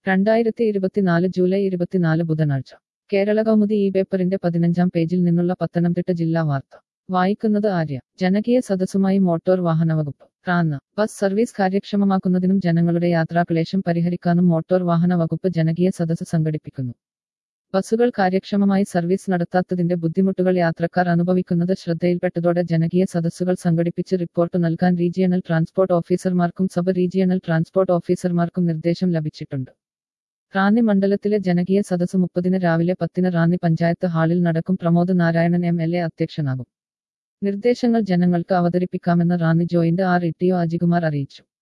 രണ്ടായിരത്തി ഇരുപത്തിനാല് ജൂലൈ ഇരുപത്തിനാല് ബുധനാഴ്ച കേരള കൗമുദി ഈ പേപ്പറിന്റെ പതിനഞ്ചാം പേജിൽ നിന്നുള്ള പത്തനംതിട്ട ജില്ലാ വാർത്ത വായിക്കുന്നത് ആര്യ ജനകീയ സദസ്സുമായി മോട്ടോർ വാഹന വകുപ്പ് റാന്ന ബസ് സർവീസ് കാര്യക്ഷമമാക്കുന്നതിനും ജനങ്ങളുടെ യാത്രാക്ലേശം പരിഹരിക്കാനും മോട്ടോർ വാഹന വകുപ്പ് ജനകീയ സദസ്സ് സംഘടിപ്പിക്കുന്നു ബസ്സുകൾ കാര്യക്ഷമമായി സർവീസ് നടത്താത്തതിന്റെ ബുദ്ധിമുട്ടുകൾ യാത്രക്കാർ അനുഭവിക്കുന്നത് ശ്രദ്ധയിൽപ്പെട്ടതോടെ ജനകീയ സദസ്സുകൾ സംഘടിപ്പിച്ച് റിപ്പോർട്ട് നൽകാൻ റീജിയണൽ ട്രാൻസ്പോർട്ട് ഓഫീസർമാർക്കും സബ് റീജിയണൽ ട്രാൻസ്പോർട്ട് ഓഫീസർമാർക്കും നിർദ്ദേശം ലഭിച്ചിട്ടുണ്ട് റാന്നി മണ്ഡലത്തിലെ ജനകീയ സദസ്സ് മുപ്പതിന് രാവിലെ പത്തിന് റാന്നി പഞ്ചായത്ത് ഹാളിൽ നടക്കും Pramod Narayanan M L A അധ്യക്ഷനാകും നിർദ്ദേശങ്ങൾ ജനങ്ങൾക്ക് അവതരിപ്പിക്കാമെന്ന് Ranni joint R E T O Ajikumar അറിയിച്ചു